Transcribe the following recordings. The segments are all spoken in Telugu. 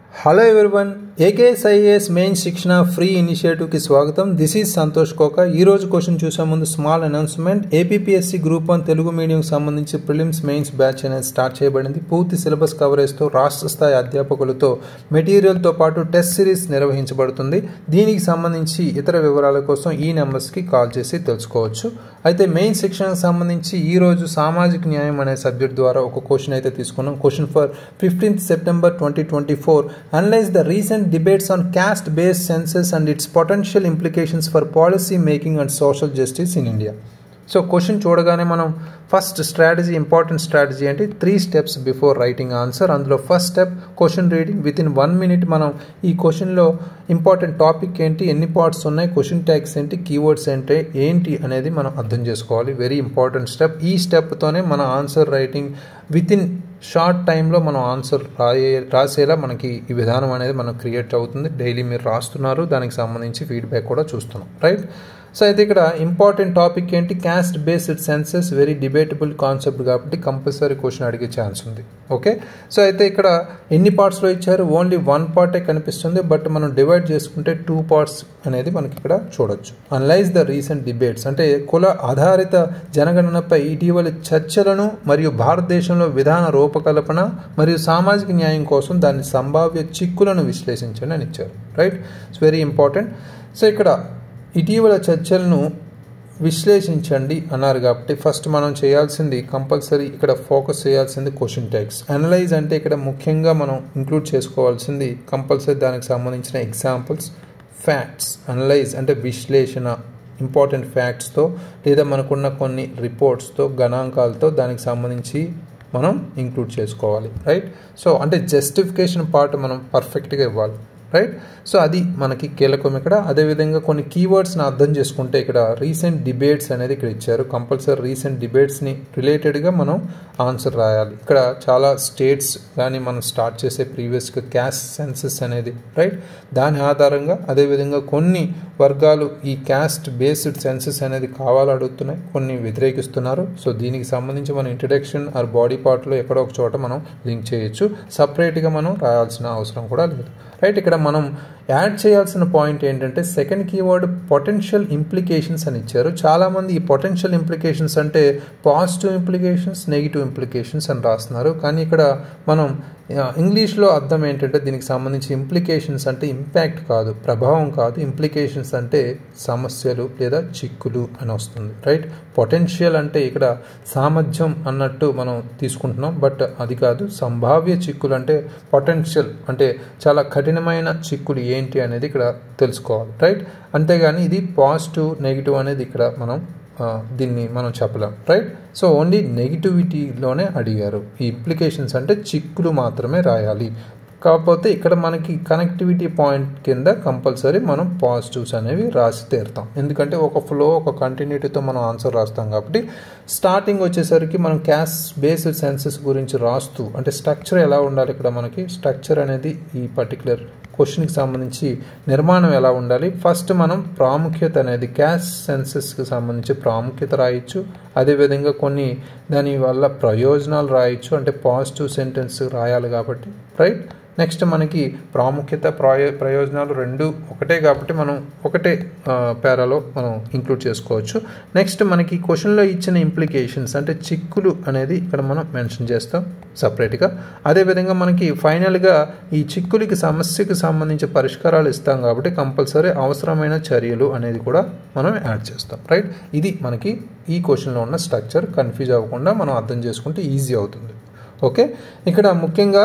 హలో ఎవరివన్ ఏకేఎస్ఐఏఎస్ మెయిన్ శిక్షణ ఫ్రీ ఇనిషియేటివ్కి స్వాగతం దిస్ ఈజ్ సంతోష్ కోక ఈ రోజు క్వశ్చన్ చూసే ముందు small announcement APSC group one Telugu మీడియంకి సంబంధించి ప్రిలిమ్స్ మెయిన్స్ బ్యాచ్ అనేది స్టార్ట్ చేయబడింది పూర్తి సిలబస్ కవరేజ్తో రాష్ట్ర స్థాయి అధ్యాపకులతో మెటీరియల్తో పాటు టెస్ట్ సిరీస్ నిర్వహించబడుతుంది దీనికి సంబంధించి ఇతర వివరాల కోసం ఈ నెంబర్స్కి కాల్ చేసి తెలుసుకోవచ్చు అయితే మెయిన్ శిక్షణకు సంబంధించి ఈ రోజు సామాజిక న్యాయం అనే సబ్జెక్ట్ ద్వారా ఒక క్వశ్చన్ అయితే తీసుకున్నాం question for fifteenth September twenty twenty four analyse the recent debates on caste based census and its potential implications for policy making and social justice in India. So question చూడగానే మనం ఫస్ట్ స్ట్రాటజీ ఇంపార్టెంట్ స్ట్రాటజీ అంటే three steps before writing answer అందులో first step question reading within one minute మనం ఈ క్వశ్చన్లో ఇంపార్టెంట్ టాపిక్ ఏంటి ఎన్ని పార్ట్స్ ఉన్నాయి క్వశ్చన్ ట్యాగ్స్ ఏంటి కీవర్డ్స్ ఏంటి ఏంటి అనేది మనం అర్థం చేసుకోవాలి వెరీ ఇంపార్టెంట్ స్టెప్ ఈ స్టెప్తోనే మన answer writing within short టైంలో మనం ఆన్సర్ రాయే రాసేలా మనకి ఈ విధానం అనేది మనకు క్రియేట్ అవుతుంది డైలీ మీరు రాస్తున్నారు దానికి సంబంధించి ఫీడ్బ్యాక్ కూడా చూస్తున్నాం రైట్ సో అయితే ఇక్కడ ఇంపార్టెంట్ టాపిక్ ఏంటి caste based census very debatable concept కాబట్టి కంపల్సరీ క్వశ్చన్ అడిగే ఛాన్స్ ఉంది ఓకే సో అయితే ఇక్కడ ఎన్ని పార్ట్స్లో ఇచ్చారు ఓన్లీ వన్ పార్టే కనిపిస్తుంది బట్ మనం డివైడ్ చేసుకుంటే టూ పార్ట్స్ అనేది మనకి ఇక్కడ చూడొచ్చు అనలైజ్ ద రీసెంట్ డిబేట్స్ అంటే కుల ఆధారిత జనగణనపై ఇటీవలి చర్చలను మరియు భారతదేశంలో విధాన రూపకల్పన మరియు సామాజిక న్యాయం కోసం దాని సంభావ్య చిక్కులను విశ్లేషించండి అని ఇచ్చారు right it's very important so ఇక్కడ ఇటీవల చర్చలను విశ్లేషించండి అన్నారు కాబట్టి ఫస్ట్ మనం చేయాల్సింది కంపల్సరీ ఇక్కడ ఫోకస్ చేయాల్సింది క్వశ్చన్ ట్యాగ్స్ అనలైజ్ అంటే ఇక్కడ ముఖ్యంగా మనం ఇంక్లూడ్ చేసుకోవాల్సింది కంపల్సరీ దానికి సంబంధించిన ఎగ్జాంపుల్స్ ఫ్యాక్ట్స్ అనలైజ్ అంటే విశ్లేషణ ఇంపార్టెంట్ ఫ్యాక్ట్స్తో లేదా మనకున్న కొన్ని రిపోర్ట్స్తో గణాంకాలతో దానికి సంబంధించి మనం ఇంక్లూడ్ చేసుకోవాలి రైట్ సో అంటే జస్టిఫికేషన్ పార్ట్ మనం పర్ఫెక్ట్గా ఇవ్వాలి రైట్ సో అది మనకి కీలకం ఇక్కడ అదేవిధంగా కొన్ని కీవర్డ్స్ని అర్థం చేసుకుంటే ఇక్కడ రీసెంట్ డిబేట్స్ అనేది ఇక్కడ ఇచ్చారు కంపల్సరీ రీసెంట్ డిబేట్స్ని రిలేటెడ్గా మనం ఆన్సర్ రాయాలి ఇక్కడ చాలా స్టేట్స్ కానీ మనం స్టార్ట్ చేసే ప్రీవియస్గా క్యాస్ట్ సెన్సెస్ అనేది రైట్ దాని ఆధారంగా అదేవిధంగా కొన్ని వర్గాలు ఈ క్యాస్ట్ బేస్డ్ సెన్సెస్ అనేది కావాలని అడుగుతున్నాయి కొన్ని వ్యతిరేకిస్తున్నారు సో దీనికి సంబంధించి మనం ఇంట్రడక్షన్ ఆర్ బాడీ పార్ట్లో ఎక్కడో ఒక చోట మనం లింక్ చేయొచ్చు సపరేట్గా మనం రాయాల్సిన అవసరం కూడా లేదు రైట్ ఇక్కడ మనం యాడ్ చేయాల్సిన పాయింట్ ఏంటంటే సెకండ్ కీవర్డ్ పొటెన్షియల్ ఇంప్లికేషన్స్ అని ఇచ్చారు చాలామంది ఈ పొటెన్షియల్ ఇంప్లికేషన్స్ అంటే పాజిటివ్ ఇంప్లికేషన్స్ నెగిటివ్ ఇంప్లికేషన్స్ అని రాస్తున్నారు కానీ ఇక్కడ మనం ఇంగ్లీష్లో అర్థం ఏంటంటే దీనికి సంబంధించి ఇంప్లికేషన్స్ అంటే ఇంపాక్ట్ కాదు ప్రభావం కాదు ఇంప్లికేషన్స్ అంటే సమస్యలు లేదా చిక్కులు అని వస్తుంది రైట్ పొటెన్షియల్ అంటే ఇక్కడ సామర్థ్యం అన్నట్టు మనం తీసుకుంటున్నాం బట్ అది కాదు సంభావ్య చిక్కులు అంటే పొటెన్షియల్ అంటే చాలా కఠినమైన చిక్కులు ఏంటి అనేది ఇక్కడ తెలుసుకోవాలి రైట్ అంతేగాని ఇది పాజిటివ్ నెగిటివ్ అనేది ఇక్కడ మనం దీన్ని మనం చెప్పలేం రైట్ సో ఓన్లీ నెగిటివిటీలోనే అడిగారు ఈ ఇంప్లికేషన్స్ అంటే చిక్కులు మాత్రమే రాయాలి కాకపోతే ఇక్కడ మనకి కనెక్టివిటీ పాయింట్ కింద కంపల్సరీ మనం పాజిటివ్స్ అనేవి రాసి తీరుతాం ఎందుకంటే ఒక ఫ్లో ఒక కంటిన్యూటీతో మనం ఆన్సర్ రాస్తాం కాబట్టి స్టార్టింగ్ వచ్చేసరికి మనం క్యాష్ బేస్డ్ సెన్సెస్ గురించి రాస్తూ అంటే స్ట్రక్చర్ ఎలా ఉండాలి ఇక్కడ మనకి స్ట్రక్చర్ అనేది ఈ పర్టికులర్ క్వశ్చన్కి సంబంధించి నిర్మాణం ఎలా ఉండాలి ఫస్ట్ మనం ప్రాముఖ్యత అనేది క్యాష్ సెన్సెస్కి సంబంధించి ప్రాముఖ్యత రాయొచ్చు అదేవిధంగా కొన్ని దాని వల్ల ప్రయోజనాలు రాయొచ్చు అంటే పాజిటివ్ సెంటెన్స్ రాయాలి కాబట్టి రైట్ నెక్స్ట్ మనకి ప్రాముఖ్యత ప్రయో ప్రయోజనాలు రెండు ఒకటే కాబట్టి మనం ఒకటే పేరాలో మనం ఇంక్లూడ్ చేసుకోవచ్చు నెక్స్ట్ మనకి క్వశ్చన్లో ఇచ్చిన ఇంప్లికేషన్స్ అంటే చిక్కులు అనేది ఇక్కడ మనం మెన్షన్ చేస్తాం సపరేట్గా అదేవిధంగా మనకి ఫైనల్గా ఈ చిక్కులకి సమస్యకి సంబంధించి పరిష్కారాలు ఇస్తాం కాబట్టి కంపల్సరీ అవసరమైన చర్యలు అనేది కూడా మనం యాడ్ చేస్తాం రైట్ ఇది మనకి ఈ క్వశ్చన్లో ఉన్న స్ట్రక్చర్ కన్ఫ్యూజ్ అవ్వకుండా మనం అర్థం చేసుకుంటే ఈజీ అవుతుంది ఓకే ఇక్కడ ముఖ్యంగా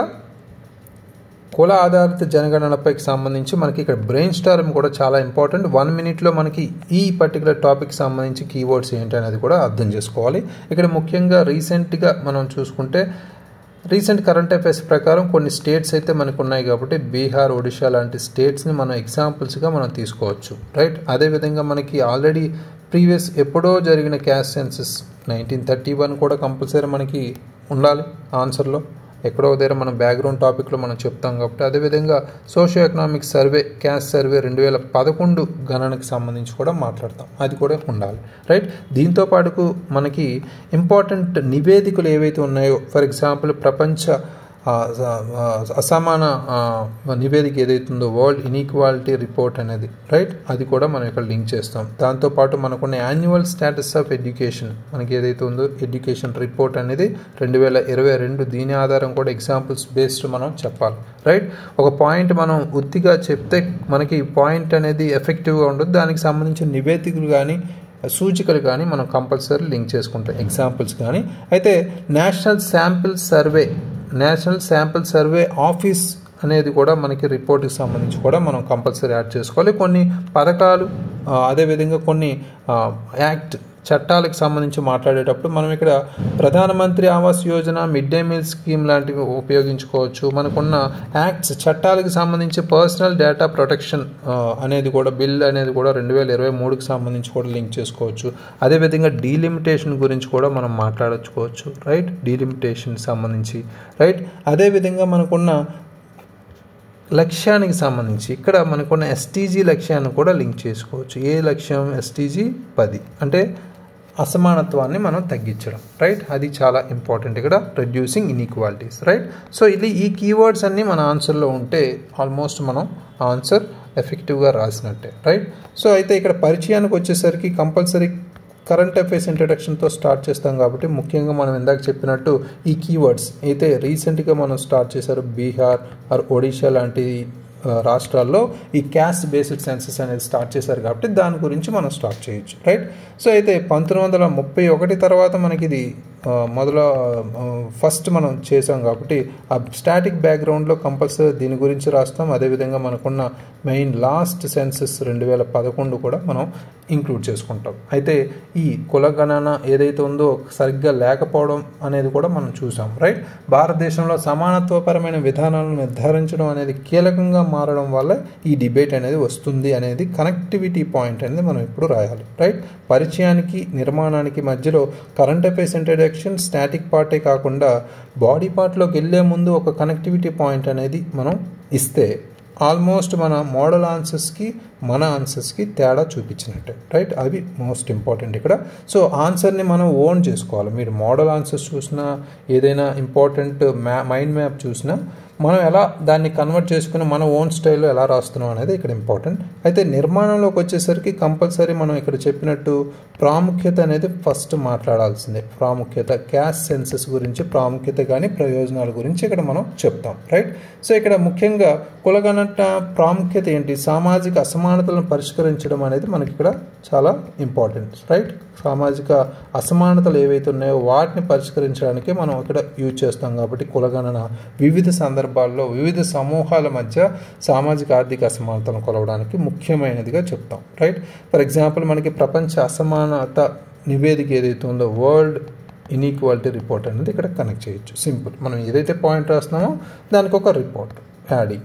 కుల ఆధారిత జనగణనపై సంబంధించి మనకి ఇక్కడ బ్రెయిన్ స్టార్మ్ కూడా చాలా ఇంపార్టెంట్ వన్ మినిట్లో మనకి ఈ పర్టికులర్ టాపిక్ సంబంధించి కీవర్డ్స్ ఏంటి అనేది కూడా అర్థం చేసుకోవాలి ఇక్కడ ముఖ్యంగా రీసెంట్గా మనం చూసుకుంటే రీసెంట్ కరెంట్ అఫైర్స్ ప్రకారం కొన్ని స్టేట్స్ అయితే మనకు ఉన్నాయి కాబట్టి బీహార్ ఒడిషా లాంటి స్టేట్స్ని మనం ఎగ్జాంపుల్స్గా మనం తీసుకోవచ్చు రైట్ అదేవిధంగా మనకి ఆల్రెడీ ప్రీవియస్ ఎప్పుడో జరిగిన caste census nineteen thirty one కూడా కంపల్సరీ మనకి ఉండాలి ఆన్సర్లో ఎక్కడో దగ్గర మన బ్యాక్గ్రౌండ్ టాపిక్లో మనం చెప్తాం కాబట్టి అదేవిధంగా socio economic survey caste survey రెండు వేల పదకొండు గణనకి సంబంధించి కూడా మాట్లాడతాం అది కూడా ఉండాలి రైట్ దీంతో పాటుకు మనకి ఇంపార్టెంట్ నివేదికలు ఏవైతే ఉన్నాయో ఫర్ ఎగ్జాంపుల్ ప్రపంచ ఆ, ఆ, అసమాన ఆ, నివేదిక ఏదైతుందో వరల్డ్ ఇన్ఈక్వాలిటీ రిపోర్ట్ అనేది రైట్ అది కూడా మనం ఇక్కడ లింక్ చేస్తాం దాంతోపాటు మనకున్న యాన్యువల్ స్టేటస్ ఆఫ్ ఎడ్యుకేషన్ మనకి ఏదైతే ఉందో ఎడ్యుకేషన్ రిపోర్ట్ అనేది రెండు వేల ఇరవై రెండు దీని ఆధారం కూడా ఎగ్జాంపుల్స్ బేస్డ్ మనం చెప్పాలి రైట్ ఒక పాయింట్ మనం ఉత్తిగా చెప్తే మనకి పాయింట్ అనేది ఎఫెక్టివ్గా ఉండదు దానికి సంబంధించిన నివేదికలు కానీ సూచికలు కానీ మనం కంపల్సరీ లింక్ చేసుకుంటాం ఎగ్జాంపుల్స్ కానీ అయితే national sample survey national sample survey office అనేది కూడా మనకి రిపోర్ట్కి సంబంధించి కూడా మనం కంపల్సరీ యాడ్ చేసుకోవాలి కొన్ని పథకాలు ఆ, అదేవిధంగా కొన్ని ఆ, యాక్ట్ చట్టాలకు సంబంధించి మాట్లాడేటప్పుడు మనం ఇక్కడ Pradhan Mantri Awas Yojana mid day meal scheme లాంటివి ఉపయోగించుకోవచ్చు మనకున్న యాక్ట్స్ చట్టాలకు సంబంధించి పర్సనల్ డేటా ప్రొటెక్షన్ ఆ, అనేది కూడా బిల్ అనేది కూడా రెండు వేల ఇరవై మూడుకి సంబంధించి కూడా లింక్ చేసుకోవచ్చు అదేవిధంగా డీలిమిటేషన్ గురించి కూడా మనం మాట్లాడచ్చుకోవచ్చు రైట్ డీలిమిటేషన్ సంబంధించి రైట్ అదేవిధంగా మనకున్న లక్ష్యానికి సంబంధించి ఇక్కడ మనకున్న ఎస్టీజీ లక్ష్యాన్ని కూడా లింక్ చేసుకోవచ్చు ఏ లక్ష్యం ఎస్టీజీ పది అంటే అసమానత్వాన్ని మనం తగ్గించడం రైట్ అది చాలా ఇంపార్టెంట్ ఇక్కడ రెడ్యూసింగ్ ఇన్ఈక్వాలిటీస్ రైట్ సో ఇది ఈ కీవర్డ్స్ అన్నీ మన ఆన్సర్లో ఉంటే ఆల్మోస్ట్ మనం ఆన్సర్ ఎఫెక్టివ్గా రాసినట్టే రైట్ సో అయితే ఇక్కడ పరిచయానికి వచ్చేసరికి కంపల్సరీ కరెంట్ అఫైర్స్ ఇంట్రడక్షన్తో స్టార్ట్ చేస్తాం కాబట్టి ముఖ్యంగా మనం ఇందాక చెప్పినట్టు ఈ కీవర్డ్స్ అయితే రీసెంట్గా మనం స్టార్ట్ చేశారు బీహార్ ఆర్ ఒడిషా లాంటి ఆ, రాష్ట్రాల్లో ఈ క్యాస్ట్ బేస్డ్ సెన్సెస్ అనేది స్టార్ట్ చేశారు కాబట్టి దాని గురించి మనం స్టార్ట్ చేయొచ్చు రైట్ సో అయితే పంతొమ్మిది వందల ముప్పై ఒకటి తర్వాత మనకి ఇది ఆ, మొదల ఆ, ఫస్ట్ మనం చేసాం కాబట్టి ఆ స్టాటిక్ బ్యాక్గ్రౌండ్లో కంపల్సరీ దీని గురించి రాస్తాం అదేవిధంగా మనకున్న మెయిన్ లాస్ట్ సెన్సెస్ రెండు వేల పదకొండు కూడా మనం ఇంక్లూడ్ చేసుకుంటాం అయితే ఈ కుల గణన ఏదైతే ఉందో సరిగ్గా లేకపోవడం అనేది కూడా మనం చూసాం రైట్ భారతదేశంలో సమానత్వపరమైన విధానాలను నిర్ధారించడం అనేది కీలకంగా మారడం వల్ల ఈ డిబేట్ అనేది వస్తుంది అనేది కనెక్టివిటీ పాయింట్ అనేది మనం ఇప్పుడు రాయాలి రైట్ పరిచయానికి నిర్మాణానికి మధ్యలో కరెంట్ అఫైర్స్ ఇంట్రడక్షన్ స్టాటిక్ పార్టే కాకుండా బాడీ పార్ట్లోకి వెళ్ళే ముందు ఒక కనెక్టివిటీ పాయింట్ అనేది మనం ఇస్తే ఆల్మోస్ట్ మన మోడల్ ఆన్సర్స్కి మన ఆన్సర్స్కి తేడా చూపించినట్టే రైట్ అవి మోస్ట్ ఇంపార్టెంట్ ఇక్కడ సో ఆన్సర్ని మనం ఓన్ చేసుకోవాలి మీరు మోడల్ ఆన్సర్స్ చూసినా ఏదైనా ఇంపార్టెంట్ మ్యా మైండ్ మ్యాప్ చూసినా మనం ఎలా దాన్ని కన్వర్ట్ చేసుకుని మన ఓన్ స్టైల్లో ఎలా రాస్తున్నాం అనేది ఇక్కడ ఇంపార్టెంట్ అయితే నిర్మాణంలోకి వచ్చేసరికి కంపల్సరీ మనం ఇక్కడ చెప్పినట్టు ప్రాముఖ్యత అనేది ఫస్ట్ మాట్లాడాల్సిందే ప్రాముఖ్యత క్యాష్ సెన్సెస్ గురించి ప్రాముఖ్యత కానీ ప్రయోజనాల గురించి ఇక్కడ మనం చెప్తాం రైట్ సో ఇక్కడ ముఖ్యంగా కులగణట ప్రాముఖ్యత ఏంటి సామాజిక అసమానతలను పరిష్కరించడం అనేది మనకి ఇక్కడ చాలా ఇంపార్టెంట్ రైట్ సామాజిక అసమానతలు ఏవైతే ఉన్నాయో వాటిని పరిష్కరించడానికి మనం ఇక్కడ యూజ్ చేస్తాం కాబట్టి కులగణన వివిధ సందర్భాల్లో వివిధ సమూహాల మధ్య సామాజిక ఆర్థిక అసమానతలను కొలవడానికి ముఖ్యమైనదిగా చెప్తాం రైట్ ఫర్ ఎగ్జాంపుల్ మనకి ప్రపంచ అసమానత నివేదిక ఏదైతే ఉందో వరల్డ్ ఇన్ఈక్వాలిటీ రిపోర్ట్ అనేది ఇక్కడ కనెక్ట్ చేయొచ్చు సింపుల్ మనం ఏదైతే పాయింట్ రాస్తున్నామో దానికి ఒక రిపోర్ట్ యాడింగ్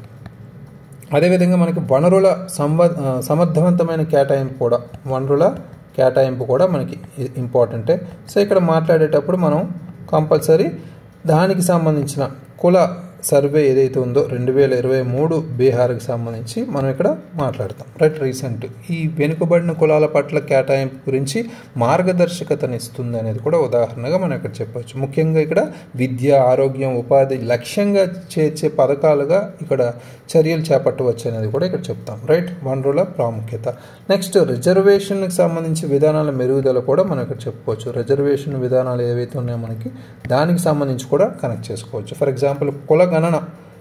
అదేవిధంగా మనకి వనరుల సంవ సమర్థవంతమైన కేటాయింపు కూడా వనరుల కేటాయింపు కూడా మనకి ఇంపార్టెంటే సో ఇక్కడ మాట్లాడేటప్పుడు మనం కంపల్సరీ దానికి సంబంధించిన కుల సర్వే ఏదైతే ఉందో రెండు వేల ఇరవై మూడు బీహార్కి సంబంధించి మనం ఇక్కడ మాట్లాడతాం రైట్ రీసెంట్ ఈ వెనుకబడిన కులాల పట్ల కేటాయింపు గురించి మార్గదర్శకతను ఇస్తుంది అనేది కూడా ఉదాహరణగా మనం ఇక్కడ చెప్పవచ్చు ముఖ్యంగా ఇక్కడ విద్య ఆరోగ్యం ఉపాధి లక్ష్యంగా చేర్చే పథకాలుగా ఇక్కడ చర్యలు చేపట్టవచ్చు అనేది కూడా ఇక్కడ చెప్తాం రైట్ వనరుల ప్రాముఖ్యత నెక్స్ట్ రిజర్వేషన్కి సంబంధించి విధానాల మెరుగుదల కూడా మనం ఇక్కడ చెప్పుకోవచ్చు రిజర్వేషన్ విధానాలు ఏవైతే ఉన్నాయో మనకి దానికి సంబంధించి కూడా కనెక్ట్ చేసుకోవచ్చు ఫర్ ఎగ్జాంపుల్ కుల గణన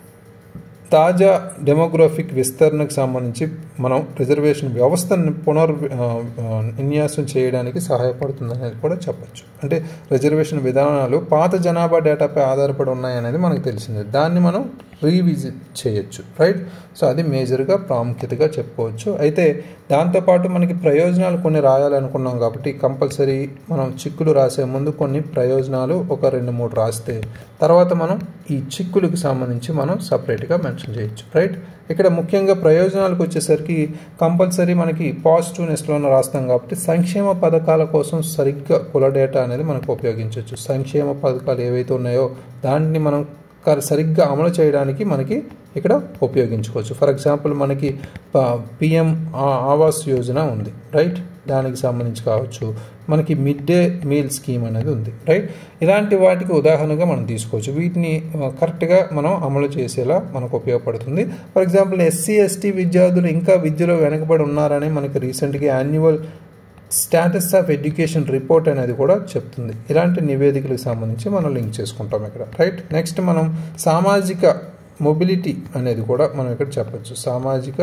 తాజా డెమోగ్రఫిక్ విస్తరణకు సంబంధించి మనం రిజర్వేషన్ వ్యవస్థను పునర్ ఆ, ఆ, విన్యాసం చేయడానికి సహాయపడుతుంది అనేది కూడా చెప్పచ్చు అంటే రిజర్వేషన్ విధానాలు పాత జనాభా డేటాపై ఆధారపడి ఉన్నాయనేది మనకు తెలిసిందే దాన్ని మనం రీవిజిట్ చేయొచ్చు రైట్ సో అది మేజర్గా ప్రాముఖ్యతగా చెప్పుకోవచ్చు అయితే దాంతోపాటు మనకి ప్రయోజనాలు కొన్ని రాయాలనుకున్నాం కాబట్టి కంపల్సరీ మనం చిక్కులు రాసే ముందు కొన్ని ప్రయోజనాలు ఒక రెండు మూడు రాస్తే తర్వాత మనం ఈ చిక్కులకు సంబంధించి మనం సపరేట్గా మెన్షన్ చేయొచ్చు రైట్ ఇక్కడ ముఖ్యంగా ప్రయోజనాలకు వచ్చేసరికి కంపల్సరీ మనకి పాజిటివ్నెస్లోనే రాస్తాం కాబట్టి సంక్షేమ పథకాల కోసం సరిగ్గా కుల డేటా అనేది మనకు ఉపయోగించవచ్చు సంక్షేమ పథకాలు ఏవైతే ఉన్నాయో దాన్ని మనం కర- సరిగ్గా అమలు చేయడానికి మనకి ఇక్కడ ఉపయోగించుకోవచ్చు ఫర్ ఎగ్జాంపుల్ మనకి పిఎం ఆవాస్ యోజన ఉంది రైట్ దానికి సంబంధించి కావచ్చు మనకి మిడ్ డే మీల్ స్కీమ్ అనేది ఉంది రైట్ ఇలాంటి వాటికి ఉదాహరణగా మనం తీసుకోవచ్చు వీటిని ఆ, కరెక్ట్గా మనం అమలు చేసేలా మనకు ఉపయోగపడుతుంది ఫర్ ఎగ్జాంపుల్ ఎస్సీ ఎస్టీ విద్యార్థులు ఇంకా విద్యలో వెనకబడి ఉన్నారని మనకి రీసెంట్గా annual status of education report అనేది కూడా చెప్తుంది ఇలాంటి నివేదికలకు సంబంధించి మనం లింక్ చేసుకుంటాం ఇక్కడ రైట్ నెక్స్ట్ మనం సామాజిక మొబిలిటీ అనేది కూడా మనం ఇక్కడ చెప్పొచ్చు సామాజిక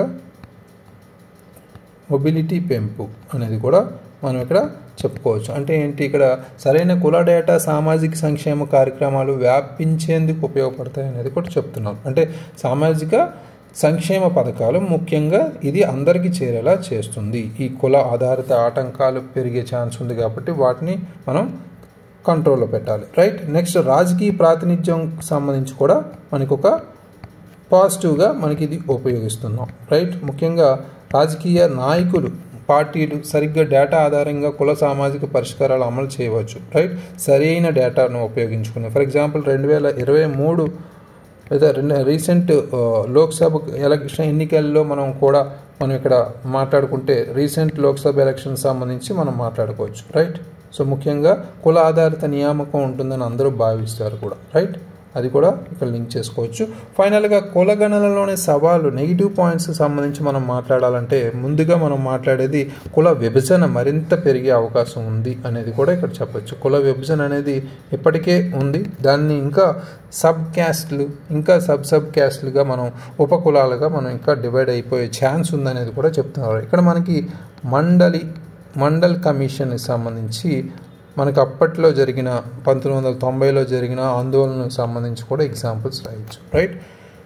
మొబిలిటీ పెంపు అనేది కూడా మనం ఇక్కడ చెప్పుకోవచ్చు అంటే ఏంటి ఇక్కడ సరైన కుల డేటా సామాజిక సంక్షేమ కార్యక్రమాలు వ్యాపించేందుకు ఉపయోగపడతాయి అనేది కూడా చెప్తున్నాం అంటే సామాజిక సంక్షేమ పథకాలు ముఖ్యంగా ఇది అందరికీ చేరేలా చేస్తుంది ఈ కుల ఆధారిత ఆటంకాలు పెరిగే ఛాన్స్ ఉంది కాబట్టి వాటిని మనం కంట్రోల్లో పెట్టాలి రైట్ నెక్స్ట్ రాజకీయ ప్రాతినిధ్యం సంబంధించి కూడా మనకు ఒక పాజిటివ్గా మనకి ఇది ఉపయోగిస్తున్నాం రైట్ ముఖ్యంగా రాజకీయ నాయకులు పార్టీలు సరిగ్గా డేటా ఆధారంగా కుల సామాజిక పరిష్కారాలు అమలు చేయవచ్చు రైట్ సరైన డేటాను ఉపయోగించుకుని ఫర్ ఎగ్జాంపుల్ రెండు వేల ఇరవై మూడు లేదా రెండు రీసెంట్ ఆ, లోక్సభ ఎలక్షన్ ఎన్నికల్లో మనం కూడా మనం ఇక్కడ మాట్లాడుకుంటే రీసెంట్ లోక్సభ ఎలక్షన్ సంబంధించి మనం మాట్లాడుకోవచ్చు రైట్ సో ముఖ్యంగా కుల ఆధారిత నియామకం ఉంటుందని అందరూ భావిస్తారు కూడా రైట్ అది కూడా ఇక్కడ లింక్ చేసుకోవచ్చు ఫైనల్గా కులగణనలోని సవాళ్ళు నెగిటివ్ పాయింట్స్ సంబంధించి మనం మాట్లాడాలంటే ముందుగా మనం మాట్లాడేది కుల విభజన మరింత పెరిగే అవకాశం ఉంది అనేది కూడా ఇక్కడ చెప్పొచ్చు కుల విభజన అనేది ఇప్పటికే ఉంది దాన్ని ఇంకా సబ్ క్యాస్ట్లు ఇంకా సబ్ సబ్ క్యాస్ట్లుగా మనం ఉపకులాలుగా మనం ఇంకా డివైడ్ అయిపోయే ఛాన్స్ ఉందనేది కూడా చెప్తున్నారు ఇక్కడ మనకి మండలి మండల్ కమిషన్కి సంబంధించి మనకు అప్పట్లో జరిగిన పంతొమ్మిది వందల తొంభైలో జరిగిన ఆందోళనకు సంబంధించి కూడా ఎగ్జాంపుల్స్ రాయొచ్చు రైట్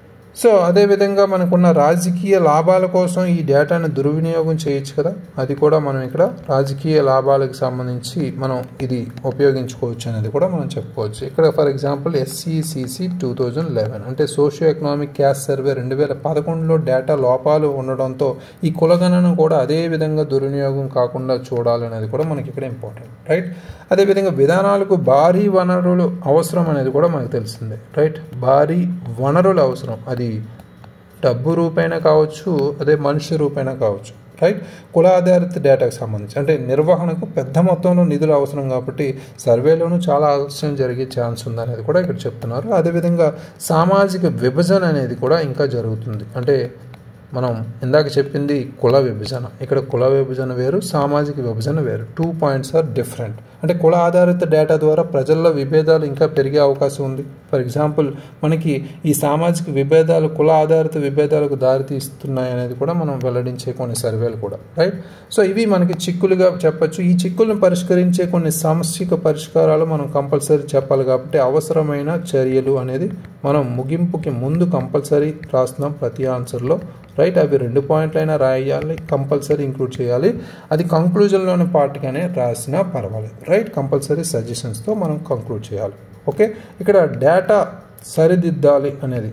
సో అదేవిధంగా మనకున్న రాజకీయ లాభాల కోసం ఈ డేటాను దుర్వినియోగం చేయొచ్చు కదా అది కూడా మనం ఇక్కడ రాజకీయ లాభాలకు సంబంధించి మనం ఇది ఉపయోగించుకోవచ్చు అనేది కూడా మనం చెప్పుకోవచ్చు ఇక్కడ for example SECC two thousand eleven అంటే సోషియో ఎకనామిక్ క్యాస్ట్ సర్వే రెండు వేల పదకొండులో డేటా లోపాలు ఉండడంతో ఈ కులగణన కూడా అదే విధంగా దుర్వినియోగం కాకుండా చూడాలనేది కూడా మనకి ఇక్కడ ఇంపార్టెంట్ రైట్ అదేవిధంగా విధానాలకు భారీ వనరులు అవసరం అనేది కూడా మనకు తెలిసిందే రైట్ భారీ వనరులు అవసరం అది డబ్బు రూపైన కావచ్చు అదే మనిషి రూపైన కావచ్చు రైట్ కుల ఆధారిత డేటాకు సంబంధించి అంటే నిర్వహణకు పెద్ద మొత్తంలో నిధులు అవసరం కాబట్టి సర్వేలోనూ చాలా ఆలస్యం జరిగే ఛాన్స్ ఉందనేది కూడా ఇక్కడ చెప్తున్నారు అదేవిధంగా సామాజిక విభజన అనేది కూడా ఇంకా జరుగుతుంది అంటే మనం ఇందాక చెప్పింది కుల విభజన ఇక్కడ కుల విభజన వేరు సామాజిక విభజన వేరు టూ పాయింట్స్ ఆర్ డిఫరెంట్ అంటే కుల ఆధారిత డేటా ద్వారా ప్రజల్లో విభేదాలు ఇంకా పెరిగే అవకాశం ఉంది ఫర్ ఎగ్జాంపుల్ మనకి ఈ సామాజిక విభేదాలు కుల ఆధారిత విభేదాలకు దారితీస్తున్నాయి అనేది కూడా మనం వెల్లడించే కొన్ని సర్వేలు కూడా రైట్ సో ఇవి మనకి చిక్కులుగా చెప్పొచ్చు ఈ చిక్కులను పరిష్కరించే కొన్ని సమస్యక పరిష్కారాలు మనం కంపల్సరీ చెప్పాలి కాబట్టి అవసరమైన చర్యలు అనేది మనం ముగింపుకి ముందు కంపల్సరీ రాస్తున్నాం ప్రతి ఆన్సర్లో రైట్ అవి రెండు పాయింట్లైనా రాయాలి కంపల్సరీ ఇంక్లూడ్ చేయాలి అది కంక్లూజన్లోని పార్ట్గానే రాసినా పర్వాలేదు రైట్ కంపల్సరీ సజెషన్స్తో మనం కంక్లూడ్ చేయాలి ఓకే ఇక్కడ డేటా సరిదిద్దాలి అనేది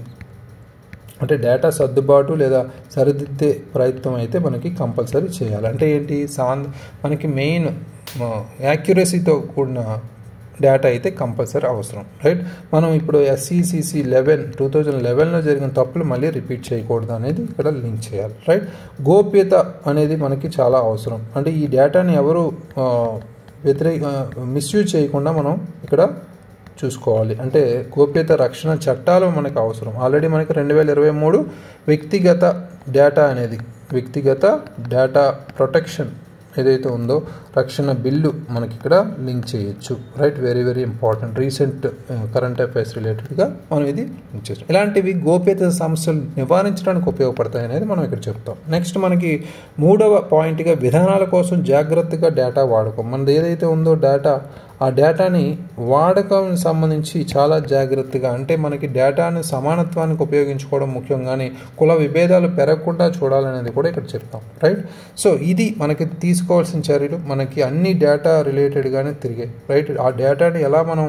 అంటే డేటా సర్దుబాటు లేదా సరిదిద్దే ప్రయత్నం అయితే మనకి కంపల్సరీ చేయాలి అంటే ఏంటి సాన్ మనకి మెయిన్ యాక్యురసీతో కూడిన డేటా అయితే కంపల్సరీ అవసరం రైట్ మనం ఇప్పుడు ఎస్సీసీసీ లెవెన్ టూ థౌజండ్ లెవెన్లో జరిగిన తప్పులు మళ్ళీ రిపీట్ చేయకూడదు అనేది ఇక్కడ లింక్ చేయాలి రైట్ గోప్యత అనేది మనకి చాలా అవసరం అంటే ఈ డేటాని ఎవరు ఆ, వ్యతిరేక మిస్యూజ్ చేయకుండా మనం ఇక్కడ చూసుకోవాలి అంటే గోప్యత రక్షణ చట్టాలు మనకు అవసరం ఆల్రెడీ మనకి రెండు వేల ఇరవై మూడు వ్యక్తిగత డేటా అనేది వ్యక్తిగత డేటా ప్రొటెక్షన్ ఏదైతే ఉందో రక్షణ బిల్లు మనకి ఇక్కడ లింక్ చేయొచ్చు right very very important recent current affairs రిలేటెడ్గా మనం ఇది లింక్ చేయొచ్చు ఇలాంటివి గోప్యత సమస్యలు నివారించడానికి ఉపయోగపడతాయి అనేది మనం ఇక్కడ చెప్తాం నెక్స్ట్ మనకి మూడవ పాయింట్గా విధానాల కోసం జాగ్రత్తగా డేటా వాడుకోం మనది ఏదైతే ఉందో డేటా ఆ డేటాని వాడకం సంబంధించి చాలా జాగ్రత్తగా అంటే మనకి డేటాని సమానత్వానికి ఉపయోగించుకోవడం ముఖ్యం కానీ కుల విభేదాలు పెరగకుండా చూడాలనేది కూడా ఇక్కడ చెప్తాం రైట్ సో ఇది మనకి తీసుకోవాల్సిన చర్యలు మనకి అన్ని డేటా రిలేటెడ్గానే తిరిగాయి రైట్ ఆ డేటాని ఎలా మనం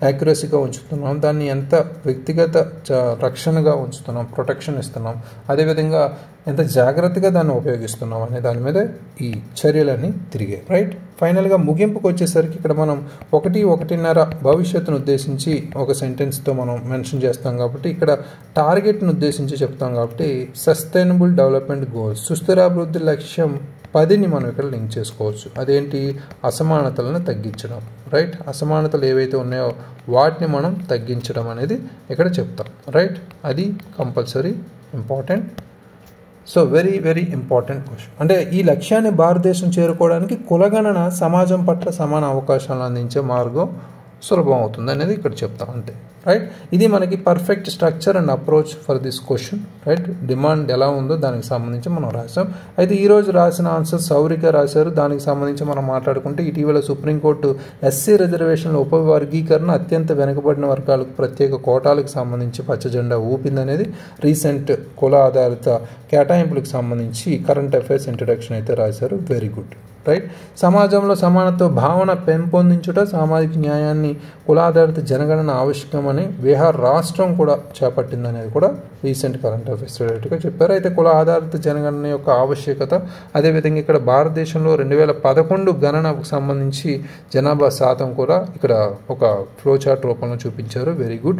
యాక్యురసీగా ఉంచుతున్నాం దాన్ని ఎంత వ్యక్తిగత చ- రక్షణగా ఉంచుతున్నాం ప్రొటెక్షన్ ఇస్తున్నాం అదేవిధంగా ఎంత జాగ్రత్తగా దాన్ని ఉపయోగిస్తున్నాం అనే దాని మీద ఈ చర్యలన్నీ తిరిగాయి రైట్ ఫైనల్గా ముగింపుకు వచ్చేసరికి ఇక్కడ మనం ఒకటి ఒకటిన్నర భవిష్యత్తును ఉద్దేశించి ఒక సెంటెన్స్తో మనం మెన్షన్ చేస్తాం కాబట్టి ఇక్కడ టార్గెట్ను ఉద్దేశించి చెప్తాం కాబట్టి సస్టైనబుల్ డెవలప్మెంట్ గోల్స్ సుస్థిరాభివృద్ధి లక్ష్యం పదిని మనం ఇక్కడ లింక్ చేసుకోవచ్చు అదేంటి అసమానతలను తగ్గించడం రైట్ అసమానతలు ఏవైతే ఉన్నాయో వాటిని మనం తగ్గించడం అనేది ఇక్కడ చెప్తాం రైట్ అది compulsory important so very very important question అంటే ఈ లక్ష్యాన్ని భారతదేశం చేరుకోవడానికి కులగణన సమాజం పట్ల సమాన అవకాశాలను అందించే మార్గం సులభం అవుతుంది అనేది ఇక్కడ చెప్తాం అంతే రైట్ ఇది మనకి perfect structure and approach for this question right demand ఎలా ఉందో దానికి సంబంధించి మనం రాసాం అయితే ఈరోజు రాసిన ఆన్సర్ సౌరిక రాశారు దానికి సంబంధించి మనం మాట్లాడుకుంటే ఇటీవల సుప్రీంకోర్టు ఎస్సీ రిజర్వేషన్ల ఉపవర్గీకరణ అత్యంత వెనుకబడిన వర్గాలకు ప్రత్యేక కోటాలకు సంబంధించి పచ్చజెండా ఊపిందనేది రీసెంట్ కుల ఆధారిత కేటాయింపులకు సంబంధించి కరెంట్ అఫైర్స్ ఇంట్రడక్షన్ అయితే రాశారు వెరీ గుడ్ రైట్ సమాజంలో సమానత్వ భావన పెంపొందించుట సామాజిక న్యాయాన్ని కులాధారిత జనగణన ఆవశ్యకమని బీహార్ రాష్ట్రం కూడా చేపట్టిందనేది కూడా రీసెంట్ కరెంట్ అఫైర్స్ రిలేటెడ్గా చెప్పారు అయితే కుల ఆధారిత జనగణన యొక్క ఆవశ్యకత అదేవిధంగా ఇక్కడ భారతదేశంలో రెండు వేల పదకొండు గణనకు సంబంధించి జనాభా శాతం కూడా ఇక్కడ ఒక ఫ్లో చార్ట్ రూపంలో చూపించారు very good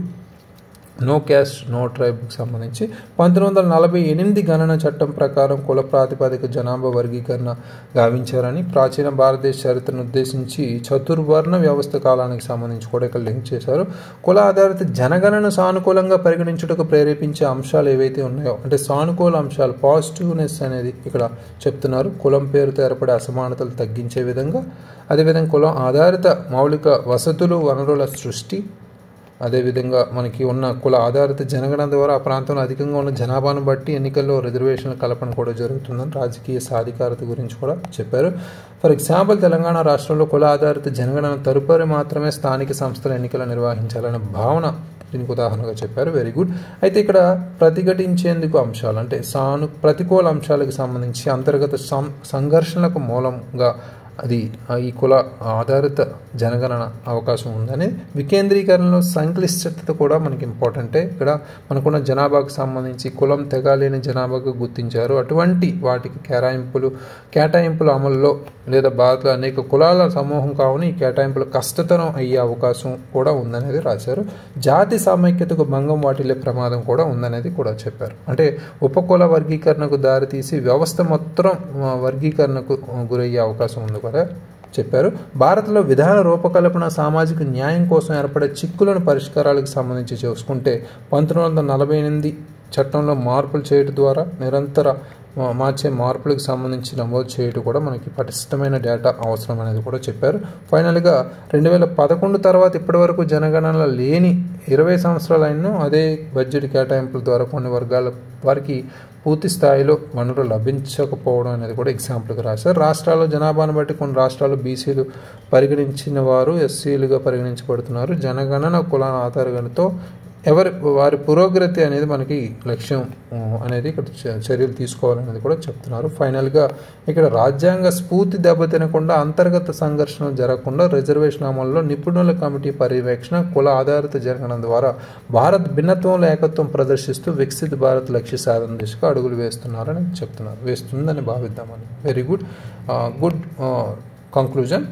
no caste no ట్రైబ్కి సంబంధించి పంతొమ్మిది వందల నలభై ఎనిమిది గణన చట్టం ప్రకారం కుల ప్రాతిపదిక జనాభా వర్గీకరణ గావించారని ప్రాచీన భారతదేశ చరిత్రను ఉద్దేశించి చతుర్వర్ణ వ్యవస్థ కాలానికి సంబంధించి కూడా ఇక్కడ లింక్ చేశారు కుల ఆధారిత జనగణన సానుకూలంగా పరిగణించుటకు ప్రేరేపించే అంశాలు ఏవైతే ఉన్నాయో అంటే సానుకూల అంశాలు పాజిటివ్నెస్ అనేది ఇక్కడ చెప్తున్నారు కులం పేరుతో ఏర్పడే అసమానతలు తగ్గించే విధంగా అదేవిధంగా కులం ఆధారిత మౌలిక వసతులు వనరుల సృష్టి అదేవిధంగా మనకి ఉన్న కుల ఆధారిత జనగణన ద్వారా ఆ ప్రాంతంలో అధికంగా ఉన్న జనాభాను బట్టి ఎన్నికల్లో రిజర్వేషన్ల కల్పన కూడా జరుగుతుందని రాజకీయ సాధికారత గురించి కూడా చెప్పారు ఫర్ ఎగ్జాంపుల్ తెలంగాణ రాష్ట్రంలో కుల ఆధారిత జనగణన తదుపరి మాత్రమే స్థానిక సంస్థల ఎన్నికలు నిర్వహించాలనే భావన దీనికి ఉదాహరణగా చెప్పారు వెరీ గుడ్ అయితే ఇక్కడ ప్రతిఘటించేందుకు అంశాలు అంటే సాను ప్రతికూల అంశాలకు సంబంధించి అంతర్గత సం సంఘర్షణలకు మూలంగా అది ఆ ఈ కుల ఆధారిత జనగణన అవకాశం ఉందని వికేంద్రీకరణలో సంక్లిష్టత కూడా మనకి ఇంపార్టెంటే ఇక్కడ మనకున్న జనాభాకు సంబంధించి కులం తెగాలేని జనాభాకు గుర్తించారు అటువంటి వాటికి కేటాయింపులు కేటాయింపుల అమల్లో లేదా భారత్లో అనేక కులాల సమూహం కావున ఈ కేటాయింపులు కష్టతరం అయ్యే అవకాశం కూడా ఉందనేది రాశారు జాతి సామైక్యతకు భంగం వాటిల్లే ప్రమాదం కూడా ఉందనేది కూడా చెప్పారు అంటే ఉపకుల వర్గీకరణకు దారితీసి వ్యవస్థ మొత్తం ఆ, వర్గీకరణకు ఆ, గురయ్యే అవకాశం ఉంది కూడా చెప్పారు భారత్లో విధాన రూపకల్పన సామాజిక న్యాయం కోసం ఏర్పడే చిక్కులను పరిష్కారాలకు సంబంధించి చూసుకుంటే పంతొమ్మిది వందల నలభై ఎనిమిది చట్టంలో మార్పులు చేయడం ద్వారా నిరంతర మా- మార్చే మార్పులకు సంబంధించి నమోదు చేయడం కూడా మనకి పటిష్టమైన డేటా అవసరం అనేది కూడా చెప్పారు ఫైనల్గా రెండు వేల పదకొండు తర్వాత ఇప్పటివరకు జనగణనలో లేని ఇరవై సంవత్సరాలైనా అదే బడ్జెట్ కేటాయింపుల ద్వారా కొన్ని వర్గాల వారికి పూర్తి స్థాయిలో వనరులు లభించకపోవడం అనేది కూడా ఎగ్జాంపుల్గా రాశారు రాష్ట్రాల్లో జనాభాను బట్టి కొన్ని రాష్ట్రాలు బీసీలు పరిగణించిన వారు ఎస్సీలుగా పరిగణించబడుతున్నారు జనగణన కులాల ఆధారంతో ఎవరి వారి పురోగతి అనేది మనకి లక్ష్యం ఆ, అనేది ఇక్కడ చ- చర్యలు తీసుకోవాలనేది కూడా చెప్తున్నారు ఫైనల్గా ఇక్కడ రాజ్యాంగ స్ఫూర్తి దెబ్బతినకుండా అంతర్గత సంఘర్షణలు జరగకుండా రిజర్వేషన్ అమల్లో నిపుణుల కమిటీ పర్యవేక్షణ కుల ఆధారిత జరగడం ద్వారా భారత్ భిన్నత్వంలో ఏకత్వం ప్రదర్శిస్తూ వికసిత భారత్ లక్ష్య సాధన దిశగా అడుగులు వేస్తున్నారని చెప్తున్నారు వేస్తుందని భావిద్దామని very good good conclusion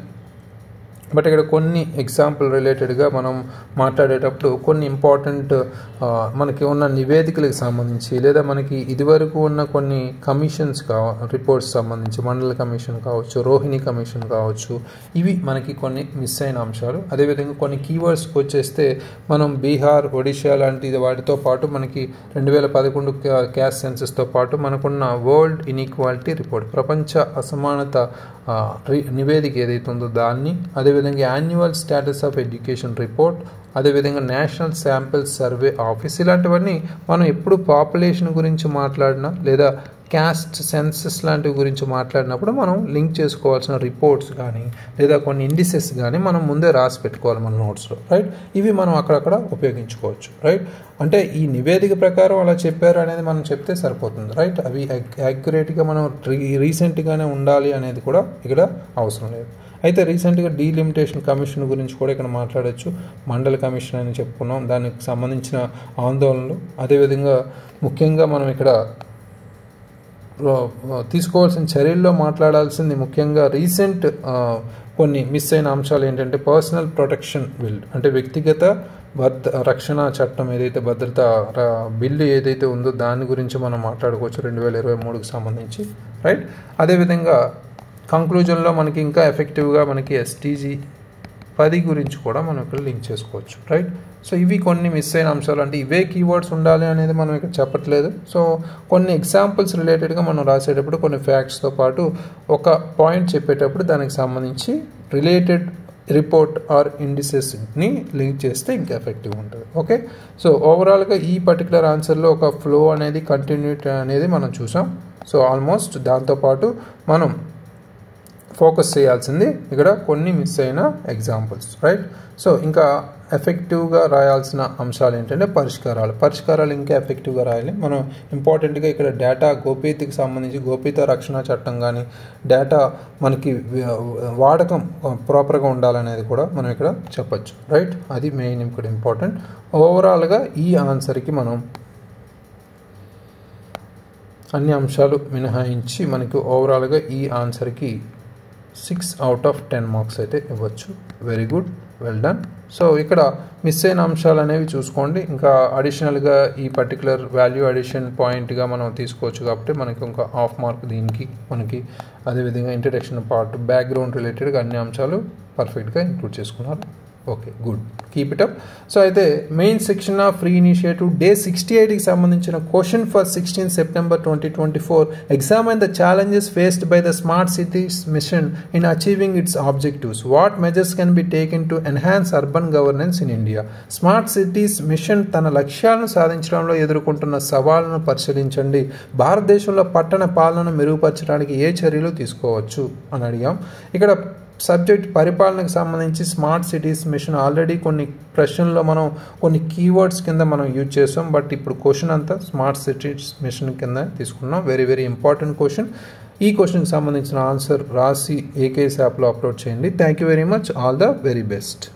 but ఇక్కడ కొన్ని ఎగ్జాంపుల్ రిలేటెడ్గా మనం మాట్లాడేటప్పుడు కొన్ని ఇంపార్టెంట్ ఆ, మనకి ఉన్న నివేదికలకు సంబంధించి లేదా మనకి ఇదివరకు ఉన్న కొన్ని కమిషన్స్ కావ రిపోర్ట్స్ సంబంధించి మండల కమిషన్ కావచ్చు రోహిణి కమిషన్ కావచ్చు ఇవి మనకి కొన్ని మిస్ అయిన అంశాలు అదేవిధంగా కొన్ని కీవర్డ్స్కి వచ్చేస్తే మనం బీహార్ ఒడిషా లాంటి వాటితో పాటు మనకి రెండు వేల పదకొండు క్యాస్ట్ సెన్సెస్తో పాటు మనకున్న వరల్డ్ ఇన్ఈక్వాలిటీ రిపోర్ట్ ప్రపంచ అసమానత ఆ, రి- నివేదిక ఏదైతే ఉందో దాన్ని అదేవిధంగా annual status of education report అదేవిధంగా నేషనల్ శాంపిల్ సర్వే ఆఫీస్ ఇలాంటివన్నీ మనం ఎప్పుడు పాపులేషన్ గురించి మాట్లాడినా లేదా క్యాస్ట్ సెన్సెస్ లాంటివి గురించి మాట్లాడినప్పుడు మనం లింక్ చేసుకోవాల్సిన రిపోర్ట్స్ కానీ లేదా కొన్ని ఇండిసెస్ కానీ మనం ముందే రాసి పెట్టుకోవాలి మన నోట్స్లో రైట్ ఇవి మనం అక్కడక్కడ ఉపయోగించుకోవచ్చు రైట్ అంటే ఈ నివేదిక ప్రకారం అలా చెప్పారు అనేది మనం చెప్తే సరిపోతుంది రైట్ అవి యాక్యురేట్గా మనం రీ రీసెంట్గానే ఉండాలి అనేది కూడా ఇక్కడ అవసరం లేదు అయితే రీసెంట్గా డీలిమిటేషన్ కమిషన్ గురించి కూడా ఇక్కడ మాట్లాడొచ్చు మండల కమిషన్ అని చెప్పుకున్నాం దానికి సంబంధించిన ఆందోళనలు అదేవిధంగా ముఖ్యంగా మనం ఇక్కడ తీసుకోవాల్సిన చర్యల్లో మాట్లాడాల్సింది ముఖ్యంగా రీసెంట్ కొన్ని మిస్ అయిన అంశాలు ఏంటంటే పర్సనల్ ప్రొటెక్షన్ బిల్ అంటే వ్యక్తిగత భద్ర రక్షణ చట్టం ఏదైతే భద్రత బిల్లు ఏదైతే ఉందో దాని గురించి మనం మాట్లాడుకోవచ్చు రెండు వేల ఇరవై మూడుకి సంబంధించి రైట్ అదేవిధంగా కంక్లూజన్లో మనకి ఇంకా ఎఫెక్టివ్గా మనకి ఎస్టీజీ పది గురించి కూడా మనం ఇక్కడ లింక్ చేసుకోవచ్చు రైట్ సో ఇవి కొన్ని మిస్ అయిన అంశాలు అంటే ఇవే కీవర్డ్స్ ఉండాలి అనేది మనం ఇక్కడ చెప్పట్లేదు సో కొన్ని ఎగ్జాంపుల్స్ రిలేటెడ్గా మనం రాసేటప్పుడు కొన్ని ఫ్యాక్ట్స్తో పాటు ఒక పాయింట్ చెప్పేటప్పుడు దానికి సంబంధించి రిలేటెడ్ రిపోర్ట్ ఆర్ ఇండిసెస్ని లింక్ చేస్తే ఇంకా ఎఫెక్టివ్ ఉంటుంది ఓకే సో ఓవరాల్గా ఈ పర్టికులర్ ఆన్సర్లో ఒక ఫ్లో అనేది కంటిన్యూటీ అనేది మనం చూసాం సో ఆల్మోస్ట్ దాంతోపాటు మనం ఫోకస్ చేయాల్సింది ఇక్కడ కొన్ని మిస్ అయిన ఎగ్జాంపుల్స్ రైట్ సో ఇంకా ఎఫెక్టివ్గా రాయాల్సిన అంశాలు ఏంటంటే పరిష్కారాలు పరిష్కారాలు ఇంకా ఎఫెక్టివ్గా రాయాలి మనం ఇంపార్టెంట్గా ఇక్కడ డేటా గోప్యతకి సంబంధించి గోప్యత రక్షణ చట్టం కానీ డేటా మనకి వాడకం ప్రాపర్గా ఉండాలనేది కూడా మనం ఇక్కడ చెప్పచ్చు రైట్ అది మెయిన్ ఇక్కడ ఇంపార్టెంట్ ఓవరాల్గా ఈ ఆన్సర్కి మనం అన్ని అంశాలు మినహాయించి మనకి ఓవరాల్గా ఈ ఆన్సర్కి six out of ten marks అయితే ఇవ్వచ్చు very good well done so ఇక్కడ మిస్ అయిన అంశాలు అనేవి చూసుకోండి ఇంకా అడిషనల్గా ఈ పర్టికులర్ వాల్యూ అడిషన్ పాయింట్గా మనం తీసుకోవచ్చు కాబట్టి మనకి ఇంకా హాఫ్ మార్క్ దీనికి మనకి అదేవిధంగా ఇంట్రడక్షన్ పార్ట్ బ్యాక్గ్రౌండ్ రిలేటెడ్గా అన్ని అంశాలు పర్ఫెక్ట్గా ఇంక్లూడ్ చేసుకున్నారు okay good keep it up so అయితే main section of free initiative day sixty ఎయిట్కి సంబంధించిన question for sixteen September twenty twenty four examine the challenges faced by the smart cities mission in achieving its objectives what measures can be taken to enhance urban governance in India స్మార్ట్ సిటీస్ మిషన్ తన లక్ష్యాలను సాధించడంలో ఎదుర్కొంటున్న సవాళ్లను పరిశీలించండి భారతదేశంలో పట్టణ పాలనను మెరుగుపరచడానికి ఏ చర్యలు తీసుకోవచ్చు అని అడిగాం ఇక్కడ సబ్జెక్ట్ పరిపాలనకు సంబంధించి స్మార్ట్ సిటీస్ మిషన్ ఆల్రెడీ కొన్ని ప్రశ్నల్లో మనం కొన్ని కీవర్డ్స్ కింద మనం యూజ్ చేసాం బట్ ఇప్పుడు క్వశ్చన్ అంతా స్మార్ట్ సిటీస్ మిషన్ కింద తీసుకున్నాం వెరీ వెరీ ఇంపార్టెంట్ క్వశ్చన్ ఈ క్వశ్చన్కి సంబంధించిన ఆన్సర్ రాసి ఏకేఎస్ యాప్లో అప్లోడ్ చేయండి thank you very much all the very best